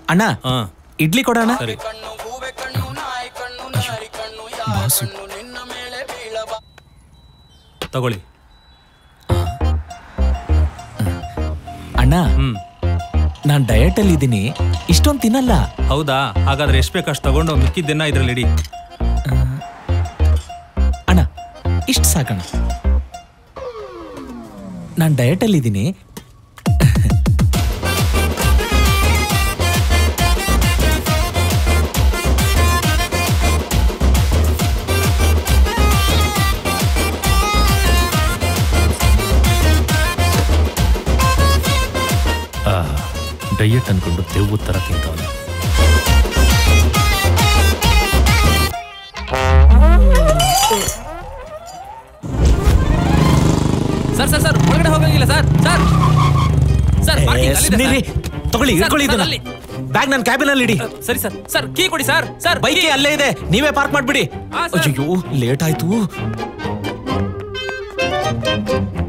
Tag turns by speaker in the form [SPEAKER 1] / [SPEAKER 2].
[SPEAKER 1] ಅಣ್ಣ
[SPEAKER 2] ಹಾ
[SPEAKER 1] ಇಡ್ಲಿ ಕೊಡೋಣ
[SPEAKER 2] ಸರಿ
[SPEAKER 1] ಬಾಸು
[SPEAKER 2] ತಗೊಳ್ಳಿ
[SPEAKER 1] ಅಣ್ಣ
[SPEAKER 2] ಹ್ಮ್
[SPEAKER 1] ನಾನ್ ಡಯಟ್ ಅಲ್ಲಿ ಇದ್ದೀನಿ ಇಷ್ಟೊಂದು ತಿನ್ನಲ್ಲ
[SPEAKER 2] ಹೌದಾ ಹಾಗಾದ್ರೆ ಎಷ್ಟು ಬೇಕು ಅಷ್ಟು ತಗೊಂಡು ಮಿಕ್ಕಿದ್ದನ್ನ ಇದ್ರಲ್ಲಿ ಇಡಿ
[SPEAKER 1] ಅಣ್ಣ ಇಷ್ಟು ಸಾಕಣ ನಾನ್ ಡಯಟ್ ಅಲ್ಲಿ ಇದ್ದೀನಿ
[SPEAKER 3] ಡಯಟ್ ಅನ್ಕೊಂಡು ದೆವ್ವ ತರ ತಿಂತವನು
[SPEAKER 4] ಸರ್ ಸರ್ ಸರ್ ಒಳಗಡೆ ಹೋಗಂಗಿಲ್ಲ ಸರ್ ಸರ್ ಸರ್ parking ಅಲ್ಲಿದೆ,
[SPEAKER 1] ಸುಮ್ನಿರಿ.
[SPEAKER 4] ಸರ್.
[SPEAKER 1] ತಗೊಳ್ಳಿ
[SPEAKER 4] ಸರ್,
[SPEAKER 1] ಇಟ್ಕೊಳ್ಳಿ
[SPEAKER 4] ಸರ್,
[SPEAKER 1] ಇದನ್ನ
[SPEAKER 4] ಅಲ್ಲಿ.
[SPEAKER 1] ಬ್ಯಾಗ್ ನನ್ನ ಕ್ಯಾಬಿನ್ ಅಲ್ಲಿ ಇಡಿ
[SPEAKER 4] ಸರಿ ಸರ್ ಸರ್ ಕೀ ಕೊಡಿ ಸರ್ ಸರ್
[SPEAKER 1] ಬೈಕೇ ಅಲ್ಲೇ ಇದೆ ನೀವೇ ಪಾರ್ಕ್ ಮಾಡ್ಬಿಡಿ
[SPEAKER 4] ಹಾ, ಸರ್.
[SPEAKER 1] ಅಯ್ಯೋ ಲೇಟ್ ಆಯ್ತು